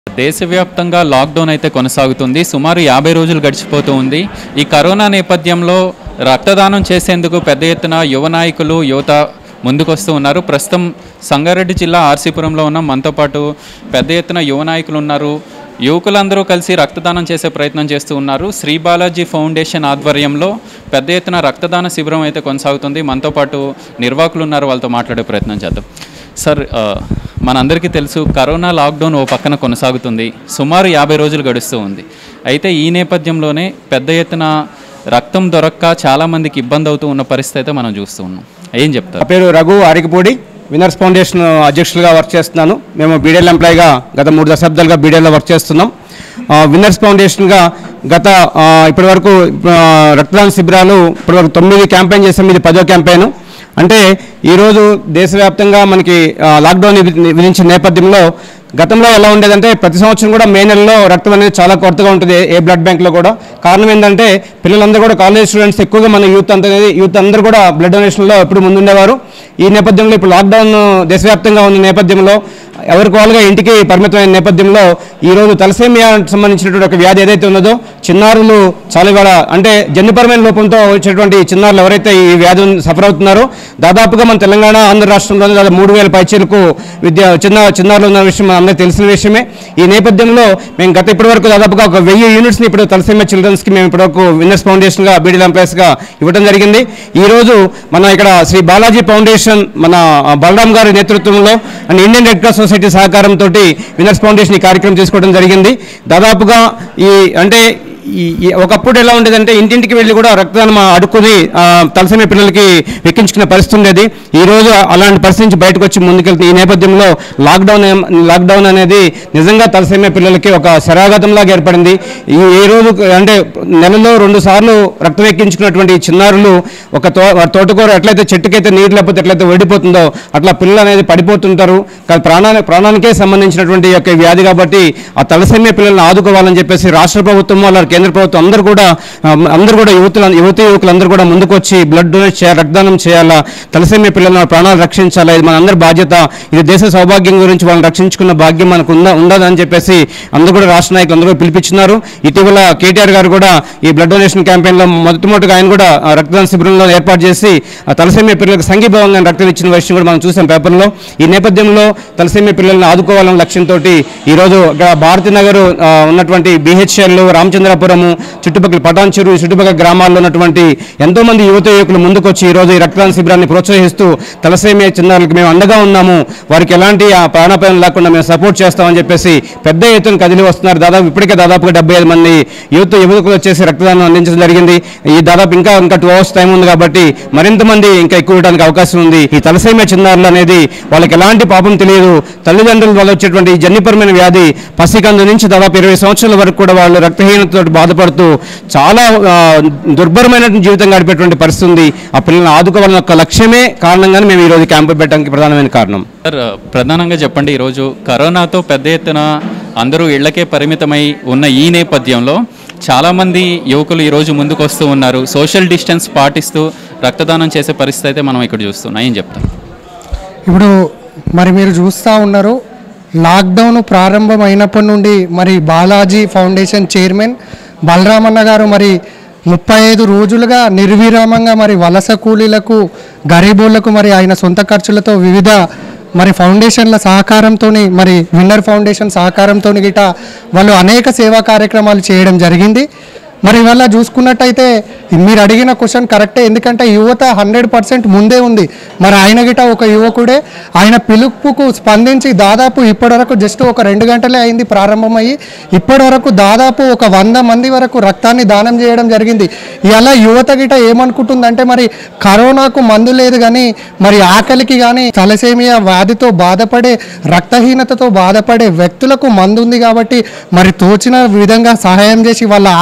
దేశవ్యాప్తంగా లాక్డౌన్ అయితే కొనసాగుతుంది సుమారు యాభై రోజులు గడిచిపోతూ ఉంది ఈ కరోనా నేపథ్యంలో రక్తదానం చేసేందుకు పెద్ద ఎత్తున యువ నాయకులు యువత ముందుకొస్తూ ఉన్నారు ప్రస్తుతం సంగారెడ్డి జిల్లా ఆర్సీపురంలో ఉన్న మనతో పాటు పెద్ద ఎత్తున యువ నాయకులు ఉన్నారు యువకులందరూ కలిసి రక్తదానం చేసే ప్రయత్నం చేస్తూ ఉన్నారు శ్రీ బాలాజీ ఫౌండేషన్ ఆధ్వర్యంలో పెద్ద ఎత్తున రక్తదాన శిబిరం అయితే కొనసాగుతుంది మనతో పాటు నిర్వాహకులు ఉన్నారు వాళ్ళతో మాట్లాడే ప్రయత్నం చేద్దాం సార్ ఆ, మనందరికీ తెలుసు కరోనా లాక్డౌన్ ఓ పక్కన కొనసాగుతుంది సుమారు యాభై రోజులు గడుస్తూ ఉంది అయితే ఈ నేపథ్యంలోనే పెద్ద ఎత్తున రక్తం దొరక్క చాలామందికి ఇబ్బంది అవుతూ ఉన్న పరిస్థితి అయితే మనం చూస్తూ ఉన్నాం ఏం చెప్తారు నా పేరు రఘు అరికపూడి విన్నర్స్ ఫౌండేషన్ అధ్యక్షులుగా వర్క్ చేస్తున్నాను మేము బీడీఎల్ ఎంప్లాయీగా గత మూడు దశాబ్దాలుగా బీడీఎల్లో వర్క్ చేస్తున్నాం ఆ, విన్నర్స్ ఫౌండేషన్గా గత ఆ, ఇప్పటి వరకు ఆ, రక్తదాన శిబిరాలు ఇప్పటి వరకు తొమ్మిది క్యాంపెయిన్ చేసాం ఇది పదో క్యాంపెయిన్ అంటే ఈరోజు దేశవ్యాప్తంగా మనకి ఆ, లాక్డౌన్ విధి- విధించిన నేపథ్యంలో గతంలో ఎలా ఉండేదంటే ప్రతి సంవత్సరం కూడా మే నెలలో రక్తం అనేది చాలా కొరతగా ఉంటుంది ఏ- ఏ బ్లడ్ బ్యాంక్లో కూడా కారణం ఏంటంటే పిల్లలందరూ కూడా కాలేజ్ స్టూడెంట్స్ ఎక్కువగా మన యూత్ అంతా అనేది యూత్ అందరూ కూడా బ్లడ్ డొనేషన్లో ఎప్పుడు ముందుండేవారు ఈ నేపథ్యంలో ఇప్పుడు లాక్డౌన్ దేశవ్యాప్తంగా ఉన్న నేపథ్యంలో ఎవరికి వాళ్ళుగా ఇంటికి పరిమితమైన నేపథ్యంలో ఈరోజు తలసేమియా సంబంధించినటువంటి ఒక వ్యాధి ఏదైతే ఉన్నదో చిన్నారులు చాలా ఇవాళ అంటే జన్యుపరమైన లోపంతో వచ్చేటువంటి చిన్నారులు ఎవరైతే ఈ వ్యాధి సఫర్ అవుతున్నారో దాదాపుగా మన తెలంగాణ ఆంధ్ర రాష్ట్రంలోనే దాదాపు మూడు వేల పైచీలకు విద్య చిన్న చిన్నారులు ఉన్న విషయం అందరికీ తెలిసిన విషయమే ఈ నేపథ్యంలో మేము గత ఇప్పటి వరకు దాదాపుగా ఒక వెయ్యి యూనిట్స్ని ఇప్పుడు తలసేమ చిల్డ్రన్స్కి మేము ఇప్పటివరకు విన్నర్స్ ఫౌండేషన్గా బీడీల ఎంప్లాయీస్గా ఇవ్వడం జరిగింది ఈరోజు మన ఇక్కడ శ్రీ బాలాజీ ఫౌండేషన్ మన ఆ, బలరాం గారి నేతృత్వంలో and Indian Red cross Society సహకారంతో విన్నర్స్ ఫౌండేషన్ ఈ కార్యక్రమం తీసుకోవడం జరిగింది దాదాపుగా ఈ అంటే ఈ ఈ- ఒకప్పుడు ఎలా ఉండేదంటే ఇంటింటికి వెళ్ళి కూడా రక్తదానం అడుక్కుని ఆ, తలసేమియా పిల్లలకి వెక్కించుకునే పరిస్థితి ఉండేది ఈ రోజు అలాంటి పరిస్థితి నుంచి బయటకు వచ్చి ముందుకెళ్తుంది ఈ నేపథ్యంలో లాక్డౌన్ ఏం- లాక్డౌన్ అనేది నిజంగా తలసేమియా పిల్లలకి ఒక శరాఘాతంలాగా ఏర్పడింది ఈ ఈ రోజు అంటే నెలలో రెండు సార్లు రక్తం ఎక్కించుకున్నటువంటి ఈ చిన్నారులు ఒక తో తోటకూర ఎట్లయితే చెట్టుకైతే నీరు లేకపోతే ఎట్లయితే వెడిపోతుందో అట్లా పిల్లలు అనేది పడిపోతుంటారు కానీ ప్రాణానికి ప్రాణానికే సంబంధించినటువంటి ఈ యొక్క వ్యాధి కాబట్టి ఆ తలసేమియా పిల్లల్ని ఆదుకోవాలని చెప్పేసి రాష్ట్ర ప్రభుత్వం వాళ్ళ కేంద్ర ప్రభుత్వం అందరూ కూడా ఆ, అందరూ కూడా యువతులు యువతి యువకులు అందరూ కూడా ముందుకు వచ్చి బ్లడ్ డొనేట్ చేయాలి రక్తదానం చేయాలా తలసేమియా పిల్లల ప్రాణాలు రక్షించాలా ఇది మన అందరి బాధ్యత ఇది దేశ సౌభాగ్యం గురించి వాళ్ళని రక్షించుకున్న భాగ్యం మనకు ఉందా ఉండదని చెప్పేసి అందరూ కూడా రాష్ట్ర నాయకులు అందరూ కూడా పిలిపించినారు ఇటీవల కేటీఆర్ గారు కూడా ఈ బ్లడ్ డొనేషన్ క్యాంపెయిన్లో మొట్టమొదటిగా ఆయన కూడా ఆ, రక్తదాన శిబిరంలో ఏర్పాటు చేసి ఆ తలసేమియా పిల్లలకు సంఘీభావంగా రక్తం ఇచ్చిన విషయం కూడా మనం చూసాం పేపర్లో ఈ నేపథ్యంలో తలసేమియా పిల్లల్ని ఆదుకోవాలన్న లక్ష్యంతో ఈరోజు ఇక్కడ భారతీనగర్ ఆ, ఉన్నటువంటి బిహెచ్ఎల్ రామచంద్రపురము చుట్టుపక్కల పటాన్ చెరువు చుట్టుపక్కల గ్రామాల్లో ఉన్నటువంటి ఎంతో మంది యువత యువకులు ముందుకొచ్చి ఈ రోజు ఈ రక్తదాన శిబిరాన్ని ప్రోత్సహిస్తూ తలసేమియా చిన్నారులకు మేము అండగా ఉన్నాము వారికి ఎలాంటి ఆ ప్రాణాపాయం లేకుండా మేము సపోర్ట్ చేస్తామని చెప్పేసి పెద్ద ఎత్తున కదిలి వస్తున్నారు దాదాపు ఇప్పటికే దాదాపుగా డెబ్బై ఐదు మంది యువత యువకులు వచ్చేసి రక్తదానం అందించడం జరిగింది ఈ దాదాపు ఇంకా ఇంకా టూ అవర్స్ టైం ఉంది కాబట్టి మరింత మంది ఇంకా ఎక్కువ ఇవ్వడానికి అవకాశం ఉంది ఈ తలసేమియా చిన్నారులు అనేది వాళ్ళకి ఎలాంటి పాపం తెలియదు తల్లిదండ్రుల వల్ల వచ్చేటువంటి ఈ జన్యుపరమైన వ్యాధి పసికందు నుంచి దాదాపు ఇరవై సంవత్సరాల వరకు కూడా వాళ్ళు రక్తహీనతతో బాధపడుతూ చాలా ఆ, దుర్భరమైన జీవితం గడిపేటువంటి పరిస్థితి ఉంది ఆ పిల్లల్ని ఆదుకోవాలన్న ఒక లక్ష్యమే కారణంగానే మేము ఈరోజు క్యాంపు పెట్టడానికి ప్రధానమైన కారణం సార్ ప్రధానంగా చెప్పండి ఈరోజు కరోనాతో పెద్ద ఎత్తున అందరూ ఇళ్లకే పరిమితమై ఉన్న ఈ నేపథ్యంలో చాలామంది యువకులు ఈరోజు ముందుకు వస్తూ ఉన్నారు సోషల్ డిస్టెన్స్ పాటిస్తూ రక్తదానం చేసే పరిస్థితి అయితే మనం ఇక్కడ చూస్తున్నాం ఏం చెప్తాం ఇప్పుడు మరి మీరు చూస్తూ ఉన్నారు లాక్డౌన్ ప్రారంభం అయినప్పటి నుండి మరి బాలాజీ ఫౌండేషన్ చైర్మన్ బలరామన్న గారు మరి ముప్పై ఐదు రోజులుగా నిర్విరామంగా మరి వలస కూలీలకు గరీబోళ్లకు మరి ఆయన సొంత ఖర్చులతో వివిధ మరి ఫౌండేషన్ల సహకారంతో మరి విన్నర్ ఫౌండేషన్ సహకారంతో గిట వాళ్ళు అనేక సేవా కార్యక్రమాలు చేయడం జరిగింది మరి ఇవాళ చూసుకున్నట్టయితే మీరు అడిగిన క్వశ్చన్ కరెక్టే ఎందుకంటే యువత హండ్రెడ్ పర్సెంట్ ముందే ఉంది మరి ఆయన గిట ఒక యువకుడే ఆయన పిలుపుకు స్పందించి దాదాపు ఇప్పటివరకు జస్ట్ ఒక రెండు గంటలే అయింది ప్రారంభమయ్యి ఇప్పటివరకు దాదాపు ఒక వంద మంది వరకు రక్తాన్ని దానం చేయడం జరిగింది ఇలా యువత గిట ఏమనుకుంటుందంటే మరి కరోనాకు మందు లేదు కానీ మరి ఆకలికి కానీ తలసేమియా వ్యాధితో బాధపడే రక్తహీనతతో బాధపడే వ్యక్తులకు మందు ఉంది కాబట్టి మరి తోచిన విధంగా సహాయం చేసి వాళ్ళ ఆకలిని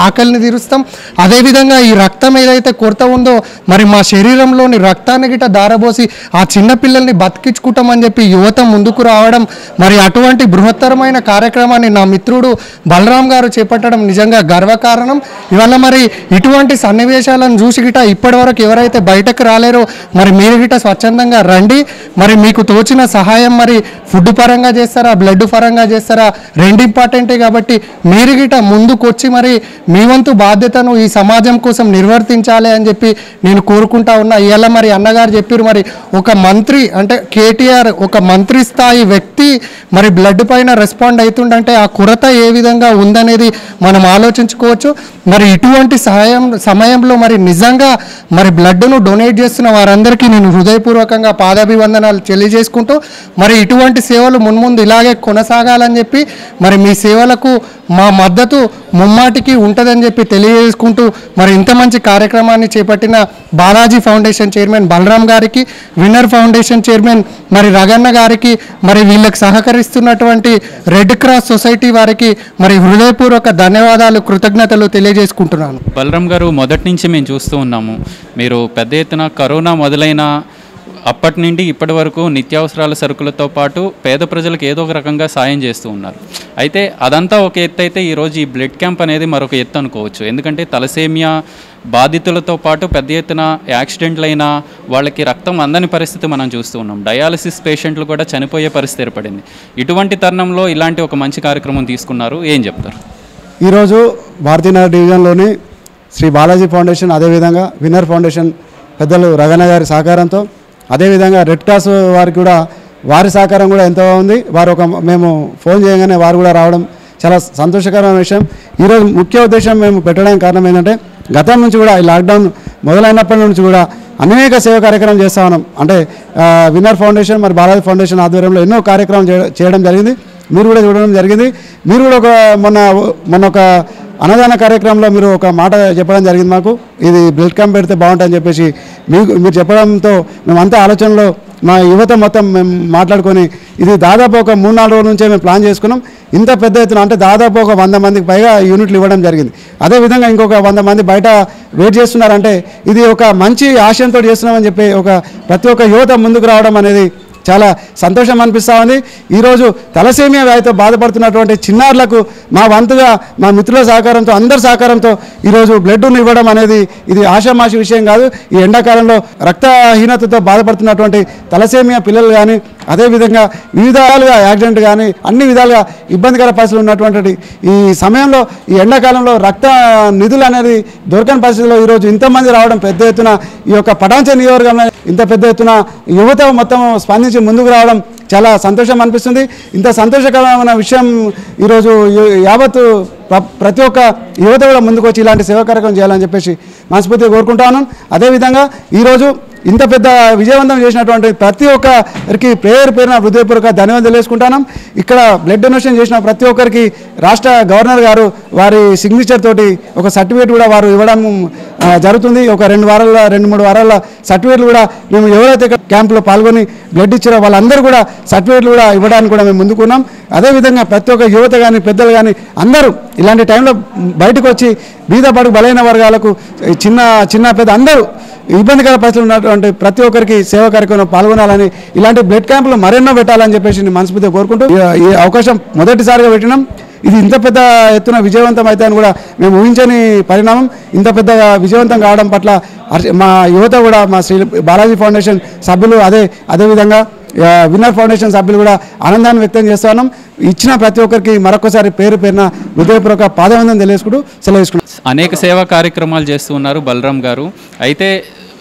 తీరుస్తాం అదేవిధంగా ఈ రక్తం ఏదైతే కొరత ఉందో మరి మా శరీరంలోని రక్తాన్ని గిట దారబోసి ఆ చిన్న పిల్లల్ని బతికించుకుంటామని చెప్పి యువత ముందుకు రావడం మరి అటువంటి బృహత్తరమైన కార్యక్రమాన్ని నా మిత్రుడు బలరాం గారు చేపట్టడం నిజంగా గర్వకారణం ఇవల్ల మరి ఇటువంటి సన్నివేశాలను చూసి గిట ఇప్పటివరకు ఎవరైతే బయటకు రాలేరో మరి మీరు గిట స్వచ్ఛందంగా రండి మరి మీకు తోచిన సహాయం మరి ఫుడ్ పరంగా చేస్తారా బ్లడ్ పరంగా చేస్తారా రెండు ఇంపార్టెంటే కాబట్టి మీరు గిట ముందుకొచ్చి మరి మీ వంతు బాధ్యతను ఈ సమాజం కోసం నిర్వర్తించాలి అని చెప్పి నేను కోరుకుంటా ఉన్నా ఇవాళ మరి అన్నగారు చెప్పారు మరి ఒక మంత్రి అంటే కేటీఆర్ ఒక మంత్రి స్థాయి వ్యక్తి మరి బ్లడ్ పైన రెస్పాండ్ అవుతుండంటే ఆ కొరత ఏ విధంగా ఉందనేది మనం ఆలోచించుకోవచ్చు మరి ఇటువంటి సహాయం సమయంలో మరి నిజంగా మరి బ్లడ్ను డొనేట్ చేస్తున్న వారందరికీ నేను హృదయపూర్వకంగా పాదాభివందనాలు తెలియజేసుకుంటూ మరి ఇటువంటి సేవలు మున్ముందు ఇలాగే కొనసాగాలని చెప్పి మరి మీ సేవలకు మా మద్దతు ముమ్మాటికి ఉంటుందని చెప్పి తెలియజేసుకుంటూ మరి ఇంత మంచి కార్యక్రమాన్ని చేపట్టిన బాలాజీ ఫౌండేషన్ చైర్మన్ బలరాం గారికి విన్నర్ ఫౌండేషన్ చైర్మన్ మరి రగన్న గారికి మరి వీళ్ళకి సహకరిస్తున్నటువంటి రెడ్ క్రాస్ సొసైటీ వారికి మరి హృదయపూర్వక ధన్యవాదాలు కృతజ్ఞతలు తెలియజేసుకుంటున్నాను బలరాం గారు మొదటి నుంచి మేము చూస్తూ ఉన్నాము మీరు పెద్ద ఎత్తున కరోనా మొదలైన అప్పటి నుండి ఇప్పటి వరకు నిత్యావసరాల సరుకులతో పాటు పేద ప్రజలకు ఏదో ఒక రకంగా సాయం చేస్తూ ఉన్నారు అయితే అదంతా ఒక ఎత్తు అయితే ఈరోజు ఈ బ్లడ్ క్యాంప్ అనేది మరొక ఎత్తు అనుకోవచ్చు ఎందుకంటే తలసేమియా బాధితులతో పాటు పెద్ద ఎత్తున యాక్సిడెంట్లైన వాళ్ళకి రక్తం అందని పరిస్థితి మనం చూస్తూ ఉన్నాం డయాలసిస్ పేషెంట్లు కూడా చనిపోయే పరిస్థితి ఏర్పడింది ఇటువంటి తరుణంలో ఇలాంటి ఒక మంచి కార్యక్రమం తీసుకున్నారు ఏం చెప్తారు ఈరోజు భారతీయనగర్ డివిజన్లోని శ్రీ బాలాజీ ఫౌండేషన్ అదేవిధంగా విన్నర్ ఫౌండేషన్ పెద్దలు రగన గారి సహకారంతో అదేవిధంగా రెడ్ క్రాస్ వారికి కూడా వారి సహకారం కూడా ఎంతో ఉంది వారు ఒక మేము ఫోన్ చేయగానే వారు కూడా రావడం చాలా సంతోషకరమైన విషయం ఈరోజు ముఖ్య ఉద్దేశం మేము పెట్టడానికి కారణం ఏంటంటే గతం నుంచి కూడా ఈ లాక్డౌన్ మొదలైనప్పటి నుంచి కూడా అనేక సేవ కార్యక్రమం చేస్తా ఉన్నాం అంటే ఆ, విన్నర్ ఫౌండేషన్ మరి బాలాజీ ఫౌండేషన్ ఆధ్వర్యంలో ఎన్నో కార్యక్రమం చేయ- చేయడం జరిగింది మీరు కూడా చూడడం జరిగింది మీరు కూడా ఒక మొన్న మొన్న ఒక అన్నదాన కార్యక్రమంలో మీరు ఒక మాట చెప్పడం జరిగింది మాకు ఇది బ్లడ్ క్యాంప్ పెడితే బాగుంటుందని చెప్పేసి మీకు మీరు చెప్పడంతో మేమంతా ఆలోచనలో మా యువత మొత్తం మేము మాట్లాడుకొని ఇది దాదాపు ఒక మూడు నాలుగు రోజుల నుంచే మేము ప్లాన్ చేసుకున్నాం ఇంత పెద్ద ఎత్తున అంటే దాదాపు ఒక వంద మందికి పైగా యూనిట్లు ఇవ్వడం జరిగింది అదేవిధంగా ఇంకొక వంద మంది బయట వెయిట్ చేస్తున్నారంటే ఇది ఒక మంచి ఆశయంతో చేస్తున్నామని చెప్పి ఒక ప్రతి ఒక్క యువత ముందుకు రావడం అనేది చాలా సంతోషం అనిపిస్తూ ఉంది ఈరోజు తలసేమియా వ్యాధితో బాధపడుతున్నటువంటి చిన్నారులకు మా వంతుగా మా మిత్రుల సహకారంతో అందరి సహకారంతో ఈరోజు బ్లడ్ను ఇవ్వడం అనేది ఇది ఆషామాషి విషయం కాదు ఈ ఎండాకాలంలో రక్తహీనతతో బాధపడుతున్నటువంటి తలసేమియా పిల్లలు కానీ అదేవిధంగా వివిధాలుగా యాక్సిడెంట్ కానీ అన్ని విధాలుగా ఇబ్బందికర పరిస్థితులు ఉన్నటువంటి ఈ సమయంలో ఈ ఎండాకాలంలో రక్త నిధులు అనేది దొరకని పరిస్థితిలో ఈరోజు ఇంతమంది రావడం పెద్ద ఎత్తున ఈ యొక్క పటాంచ నియోజకవర్గంలో ఇంత పెద్ద ఎత్తున యువత మొత్తం స్పందించి ముందుకు రావడం చాలా సంతోషం అనిపిస్తుంది ఇంత సంతోషకరమైన విషయం ఈరోజు యు- యావత్తు ప్ర- ప్రతి ఒక్క యువత కూడా ముందుకు వచ్చి ఇలాంటి సేవా కార్యక్రమం చేయాలని చెప్పేసి మనస్ఫూర్తిగా కోరుకుంటాను అదేవిధంగా ఈరోజు ఇంత పెద్ద విజయవంతం చేసినటువంటి ప్రతి ఒక్కరికి పేరు పేరున హృదయపూర్వక ధన్యవాదాలు తెలియజేసుకుంటాను ఇక్కడ బ్లడ్ డొనేషన్ చేసిన ప్రతి ఒక్కరికి రాష్ట్ర గవర్నర్ గారు వారి సిగ్నేచర్ తోటి ఒక సర్టిఫికేట్ కూడా వారు ఇవ్వడం ఆ, జరుగుతుంది ఒక రెండు వారాల రెండు మూడు వారాల సర్టిఫికేట్లు కూడా మేము ఎవరైతే ఇక్కడ క్యాంపులో పాల్గొని బ్లడ్ ఇచ్చారో వాళ్ళందరూ కూడా సర్టిఫికేట్లు కూడా ఇవ్వడానికి కూడా మేము ముందుకున్నాం అదేవిధంగా ప్రతి ఒక్క యువత కానీ పెద్దలు కానీ అందరూ ఇలాంటి టైంలో బయటకు వచ్చి బీద బడుగు బలైన వర్గాలకు చిన్న చిన్న పెద్ద అందరూ ఇబ్బందికర పరిస్థితులు ఉన్నటువంటి ప్రతి ఒక్కరికి సేవా కార్యక్రమం పాల్గొనాలని ఇలాంటి బ్లడ్ క్యాంపులు మరెన్నో పెట్టాలని చెప్పేసి నేను మనస్ఫూర్తిగా కోరుకుంటూ ఈ- ఈ అవకాశం మొదటిసారిగా పెట్టినాం ఇది ఇంత పెద్ద ఎత్తున విజయవంతం అయితే అని కూడా మేము ఊహించని పరిణామం ఇంత పెద్దగా విజయవంతం కావడం పట్ల హర్ష- మా యువత కూడా మా శ్రీ బాలాజీ ఫౌండేషన్ సభ్యులు అదే అదేవిధంగా ఆ, విన్నర్ ఫౌండేషన్ సభ్యులు కూడా ఆనందాన్ని వ్యక్తం చేస్తున్నాం ఇచ్చిన ప్రతి ఒక్కరికి మరొకసారి పేరు పేరున హృదయపూర్వక పాదవందం తెలియజేసుకుంటూ సెలవు తీసుకుంటాం అనేక సేవా కార్యక్రమాలు చేస్తూ ఉన్నారు బలరాం గారు అయితే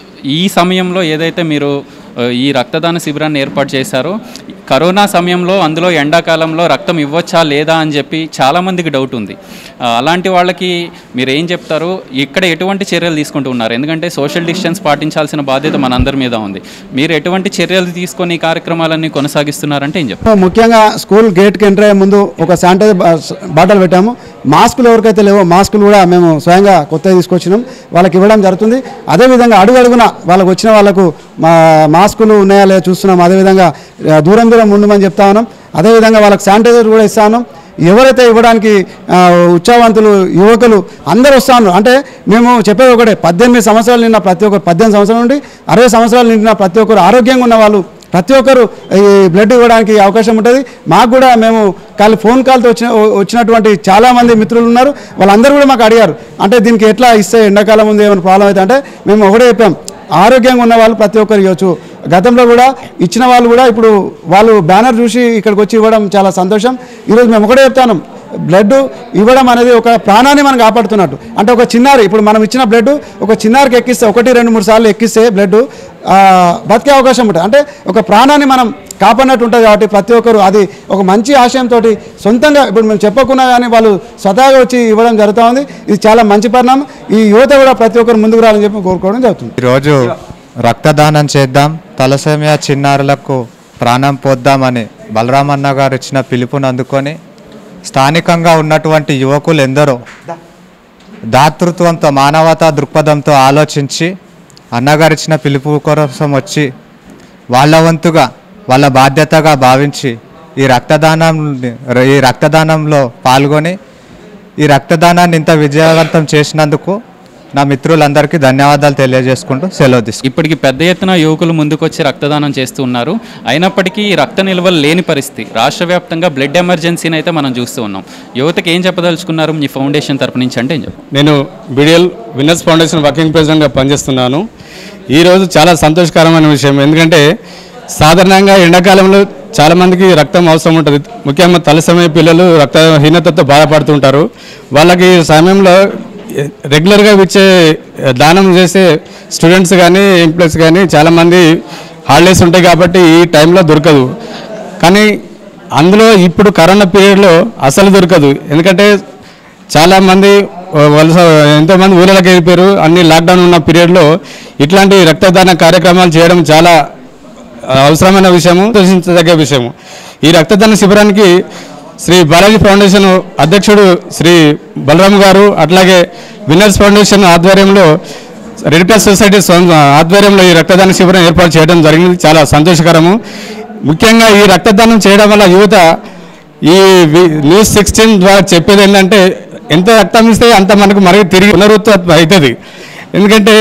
ఈ సమయంలో ఏదైతే మీరు ఆ, ఈ రక్తదాన శిబిరాన్ని ఏర్పాటు చేశారో కరోనా సమయంలో అందులో ఎండాకాలంలో రక్తం ఇవ్వచ్చా లేదా అని చెప్పి చాలామందికి డౌట్ ఉంది ఆ, అలాంటి వాళ్ళకి మీరు ఏం చెప్తారు ఇక్కడ ఎటువంటి చర్యలు తీసుకుంటూ ఉన్నారు ఎందుకంటే సోషల్ డిస్టెన్స్ పాటించాల్సిన బాధ్యత మనందరి మీద ఉంది మీరు ఎటువంటి చర్యలు తీసుకొని ఈ కార్యక్రమాలన్నీ కొనసాగిస్తున్నారంటే ఏం చెప్తారు ముఖ్యంగా స్కూల్ గేట్కి ఎంటర్ అయ్యే ముందు ఒక శానిటైజర్ బాటిల్ పెట్టాము మాస్కులు ఎవరికైతే లేవో మాస్కులు కూడా మేము స్వయంగా కొత్తగా తీసుకొచ్చినాం వాళ్ళకి ఇవ్వడం జరుగుతుంది అదేవిధంగా అడుగు అడుగున వాళ్ళకి వచ్చిన వాళ్ళకు మా మాస్కులు ఉన్నాయా లేదా చూస్తున్నాం అదేవిధంగా ఆ, దూరం దూరం ఉండమని చెప్తా ఉన్నాం అదేవిధంగా వాళ్ళకి శానిటైజర్ కూడా ఇస్తా ఉన్నాం ఎవరైతే ఇవ్వడానికి ఆ, ఉత్సాహవంతులు యువకులు అందరూ వస్తా ఉన్నారు అంటే మేము చెప్పేది ఒకటే పద్దెనిమిది సంవత్సరాలు నిన్న ప్రతి ఒక్కరు పద్దెనిమిది సంవత్సరాల నుండి అరవై సంవత్సరాలు నిండిన ప్రతి ఒక్కరు ఆరోగ్యంగా ఉన్న వాళ్ళు ప్రతి ఒక్కరు ఈ బ్లడ్ ఇవ్వడానికి అవకాశం ఉంటుంది మాకు కూడా మేము కాల్ ఫోన్ కాల్తో వచ్చిన వచ్చినటువంటి చాలామంది మిత్రులు ఉన్నారు వాళ్ళందరూ కూడా మాకు అడిగారు అంటే దీనికి ఎట్లా ఇస్తే ఎండాకాలం ఉంది ఏమైనా ప్రాబ్లం అయితే అంటే మేము ఒకటే చెప్పాం ఆరోగ్యంగా ఉన్న వాళ్ళు ప్రతి ఒక్కరు ఇవ్వచ్చు గతంలో కూడా ఇచ్చిన వాళ్ళు కూడా ఇప్పుడు వాళ్ళు బ్యానర్ చూసి ఇక్కడికి వచ్చి ఇవ్వడం చాలా సంతోషం ఈరోజు మేము ఒకటే చెప్తాను బ్లడ్ ఇవ్వడం అనేది ఒక ప్రాణాన్ని మనం కాపాడుతున్నట్టు అంటే ఒక చిన్నారి ఇప్పుడు మనం ఇచ్చిన బ్లడ్ ఒక చిన్నారికి ఎక్కిస్తే ఒకటి రెండు మూడు సార్లు ఎక్కిస్తే బ్లడ్ బతికే అవకాశం ఉంటుంది అంటే ఒక ప్రాణాన్ని మనం కాపాడినట్టు ఉంటుంది కాబట్టి ప్రతి ఒక్కరు అది ఒక మంచి ఆశయంతో సొంతంగా ఇప్పుడు మేము చెప్పకున్నా కానీ వాళ్ళు స్వతహాగా వచ్చి ఇవ్వడం జరుగుతూ ఉంది ఇది చాలా మంచి పరిణామం ఈ యువత కూడా ప్రతి ఒక్కరు ముందుకు రావాలని చెప్పి కోరుకోవడం జరుగుతుంది ఈరోజు రక్తదానం చేద్దాం తలసేమియా చిన్నారులకు ప్రాణం పోద్దామని బలరామన్న గారు ఇచ్చిన పిలుపుని అందుకొని స్థానికంగా ఉన్నటువంటి యువకులు ఎందరో దాతృత్వంతో మానవతా దృక్పథంతో ఆలోచించి అన్నగారు ఇచ్చిన పిలుపు కోసం వచ్చి వాళ్ళ వంతుగా వాళ్ళ బాధ్యతగా భావించి ఈ రక్తదానం ఈ రక్తదానంలో పాల్గొని ఈ రక్తదానాన్ని ఇంత విజయవంతం చేసినందుకు నా మిత్రులందరికీ ధన్యవాదాలు తెలియజేసుకుంటూ సెలవు తీసుకుంటాను ఇప్పటికి పెద్ద ఎత్తున యువకులు ముందుకొచ్చి రక్తదానం చేస్తూ ఉన్నారు అయినప్పటికీ ఈ రక్త నిల్వలు లేని పరిస్థితి రాష్ట్ర వ్యాప్తంగా బ్లడ్ ఎమర్జెన్సీని అయితే మనం చూస్తూ ఉన్నాం యువతకి ఏం చెప్పదలుచుకున్నారు మీ ఫౌండేషన్ తరపు నుంచి అంటే ఏం చెప్పు నేను బిడిఎల్ విన్నర్స్ ఫౌండేషన్ వర్కింగ్ ప్రెసిడెంట్గా పనిచేస్తున్నాను ఈరోజు చాలా సంతోషకరమైన విషయం ఎందుకంటే సాధారణంగా ఎండాకాలంలో చాలామందికి రక్తం అవసరం ఉంటుంది ముఖ్యంగా తలసమయ పిల్లలు రక్తహీనతతో బాధపడుతుంటారు వాళ్ళకి ఈ సమయంలో రెగ్యులర్గా ఇచ్చే దానం చేసే స్టూడెంట్స్ కానీ ఎంప్లాయీస్ కానీ చాలామంది హాలిడేస్ ఉంటాయి కాబట్టి ఈ టైంలో దొరకదు కానీ అందులో ఇప్పుడు కరోనా పీరియడ్లో అసలు దొరకదు ఎందుకంటే చాలామంది వలస ఎంతోమంది ఊళ్ళకి వెళ్ళిపోయారు అన్ని లాక్డౌన్ ఉన్న పీరియడ్లో ఇట్లాంటి రక్తదాన కార్యక్రమాలు చేయడం చాలా అవసరమైన విషయము సంతోషించదగ్గ విషయము ఈ రక్తదాన శిబిరానికి శ్రీ బాలాజీ ఫౌండేషన్ అధ్యక్షుడు శ్రీ బలరామ్ గారు అట్లాగే విన్నర్స్ ఫౌండేషన్ ఆధ్వర్యంలో రెడ్ క్రాస్ సొసైటీ స్వం- ఆధ్వర్యంలో ఈ రక్తదాన శిబిరం ఏర్పాటు చేయడం జరిగింది చాలా సంతోషకరము ముఖ్యంగా ఈ రక్తదానం చేయడం వల్ల యువత ఈ వి- న్యూస్ సిక్స్టీన్ ద్వారా చెప్పేది ఏంటంటే ఎంత రక్తం ఇస్తే అంత మనకు మరీ తిరిగి పునరుత్పత్తి అవుతుంది ఎందుకంటే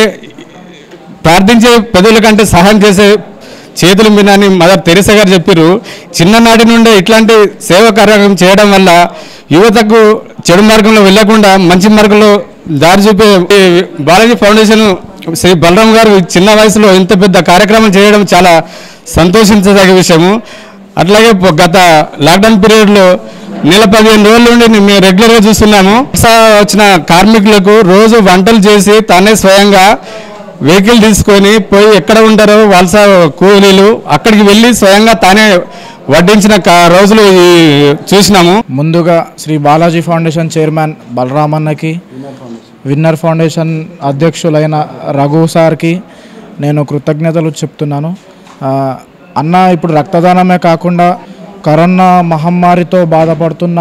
ప్రార్థించే పెదవుల కంటే సహాయం చేసే చేతులు మీద అని మదర్ తెరిసా గారు చెప్పారు చిన్ననాటి నుండే ఇట్లాంటి సేవా కార్యక్రమం చేయడం వల్ల యువతకు చెడు మార్గంలో వెళ్లకుండా మంచి మార్గంలో దారి చూపే ఈ బాలాజీ ఫౌండేషన్ శ్రీ బలరాం గారు ఈ చిన్న వయసులో ఇంత పెద్ద కార్యక్రమం చేయడం చాలా సంతోషించదగ్గ విషయము అట్లాగే పొ- గత లాక్డౌన్ పీరియడ్లో నెల పదిహేను రోజుల నుండి మేము రెగ్యులర్గా చూస్తున్నాము వలస వచ్చిన కార్మికులకు రోజు వంటలు చేసి తానే స్వయంగా వెహికల్ తీసుకొని పోయి ఎక్కడ ఉంటారో వలస కూలీలు అక్కడికి వెళ్ళి స్వయంగా తానే వడ్డించిన కా- రోజులు ఈ చూసినాము ముందుగా శ్రీ బాలాజీ ఫౌండేషన్ చైర్మన్ బలరామన్నకి విన్నర్ ఫౌండేషన్ అధ్యక్షులైన రఘు సార్కి నేను కృతజ్ఞతలు చెప్తున్నాను ఆ, అన్న ఇప్పుడు రక్తదానమే కాకుండా కరోనా మహమ్మారితో బాధపడుతున్న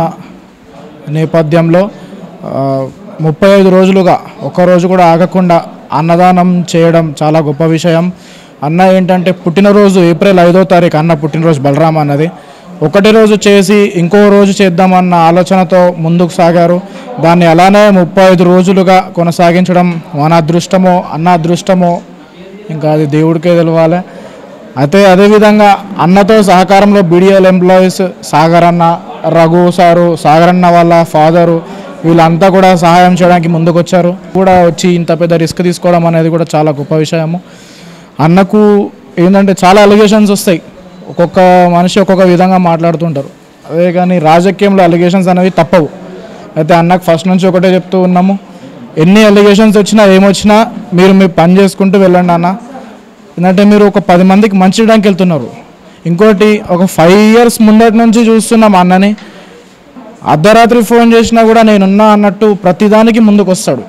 నేపథ్యంలో ఆ, ముప్పై ఐదు రోజులుగా ఒక రోజు కూడా ఆగకుండా అన్నదానం చేయడం చాలా గొప్ప విషయం అన్న ఏంటంటే పుట్టినరోజు ఏప్రిల్ ఐదో తారీఖు అన్న పుట్టినరోజు బలరామ అన్నది ఒకటి రోజు చేసి ఇంకో రోజు చేద్దామన్న ఆలోచనతో ముందుకు సాగారు దాన్ని అలానే ముప్పై ఐదు రోజులుగా కొనసాగించడం మన అదృష్టమో అన్న అదృష్టమో ఇంకా అది దేవుడికే తెలవాలి అయితే అదేవిధంగా అన్నతో సహకారంలో బీడిఎల్ ఎంప్లాయీస్ సాగర్ అన్న రఘు సారు సాగర్ అన్న వాళ్ళ ఫాదరు వీళ్ళంతా కూడా సహాయం చేయడానికి ముందుకు వచ్చారు కూడా వచ్చి ఇంత పెద్ద రిస్క్ తీసుకోవడం అనేది కూడా చాలా గొప్ప విషయము అన్నకు ఏంటంటే చాలా అలిగేషన్స్ వస్తాయి ఒక్కొక్క మనిషి ఒక్కొక్క విధంగా మాట్లాడుతుంటారు అదే కానీ రాజకీయంలో అలిగేషన్స్ అనేవి తప్పవు అయితే అన్నకు ఫస్ట్ నుంచి ఒకటే చెప్తూ ఉన్నాము ఎన్ని అలిగేషన్స్ వచ్చినా ఏమొచ్చినా మీరు మీ పని చేసుకుంటూ వెళ్ళండి అన్న ఎందుకంటే మీరు ఒక పది మందికి మంచి చేయడానికి వెళ్తున్నారు ఇంకోటి ఒక ఫైవ్ ఇయర్స్ ముందటి నుంచి చూస్తున్నాం అన్నని అర్ధరాత్రి ఫోన్ చేసినా కూడా నేనున్నా అన్నట్టు ప్రతిదానికి ముందుకు వస్తాడు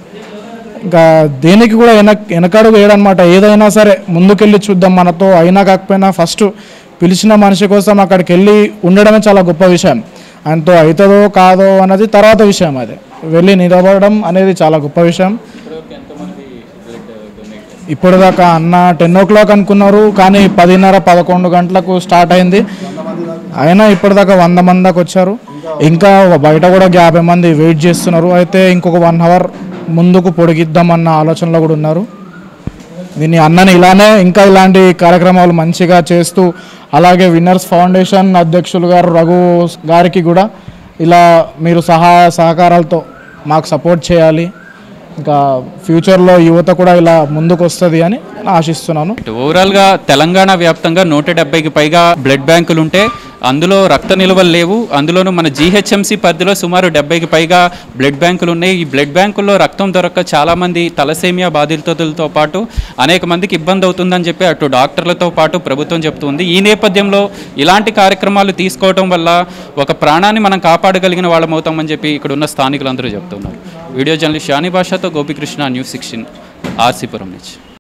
ఇంకా దేనికి కూడా వెనక్ వెనకడుగు వేయడనమాట ఏదైనా సరే ముందుకెళ్ళి చూద్దాం మనతో అయినా కాకపోయినా ఫస్ట్ పిలిచిన మనిషి కోసం అక్కడికి వెళ్ళి ఉండడమే చాలా గొప్ప విషయం ఆయనతో అవుతుందో కాదో అన్నది తర్వాత విషయం అది వెళ్ళి నిలబడడం అనేది చాలా గొప్ప విషయం ఇప్పటిదాకా అన్న టెన్ ఓ క్లాక్ అనుకున్నారు కానీ పదిన్నర పదకొండు గంటలకు స్టార్ట్ అయింది అయినా ఇప్పటిదాకా వంద మంది దాకా వచ్చారు ఇంకా బయట కూడా ఒక యాభై మంది వెయిట్ చేస్తున్నారు అయితే ఇంకొక వన్ అవర్ ముందుకు పొడిగిద్దామన్న ఆలోచనలో కూడా ఉన్నారు దీన్ని అన్నని ఇలానే ఇంకా ఇలాంటి కార్యక్రమాలు మంచిగా చేస్తూ అలాగే విన్నర్స్ ఫౌండేషన్ అధ్యక్షులు గారు రఘు గారికి కూడా ఇలా మీరు సహాయ సహకారాలతో మాకు సపోర్ట్ చేయాలి ఇంకా ఫ్యూచర్లో యువత కూడా ఇలా ముందుకు వస్తుంది అని నేను ఆశిస్తున్నాను ఓవరాల్గా తెలంగాణ వ్యాప్తంగా నూట డెబ్బైకి పైగా బ్లడ్ బ్యాంకులు ఉంటే అందులో రక్త నిల్వలు లేవు అందులోనూ మన జీహెచ్ఎంసీ పరిధిలో సుమారు డెబ్బైకి పైగా బ్లడ్ బ్యాంకులు ఉన్నాయి ఈ బ్లడ్ బ్యాంకుల్లో రక్తం దొరక్క చాలామంది తలసేమియా బాధితులతో పాటు అనేక మందికి ఇబ్బంది అవుతుందని చెప్పి అటు డాక్టర్లతో పాటు ప్రభుత్వం చెప్తుంది ఈ నేపథ్యంలో ఇలాంటి కార్యక్రమాలు తీసుకోవడం వల్ల ఒక ప్రాణాన్ని మనం కాపాడగలిగిన వాళ్ళం అవుతామని చెప్పి ఇక్కడ ఉన్న స్థానికులందరూ చెప్తున్నారు వీడియో జర్నలిస్ట్ షాని భాషతో గోపికృష్ణ న్యూస్ సిక్స్టీన్ ఆర్సీపురం నుంచి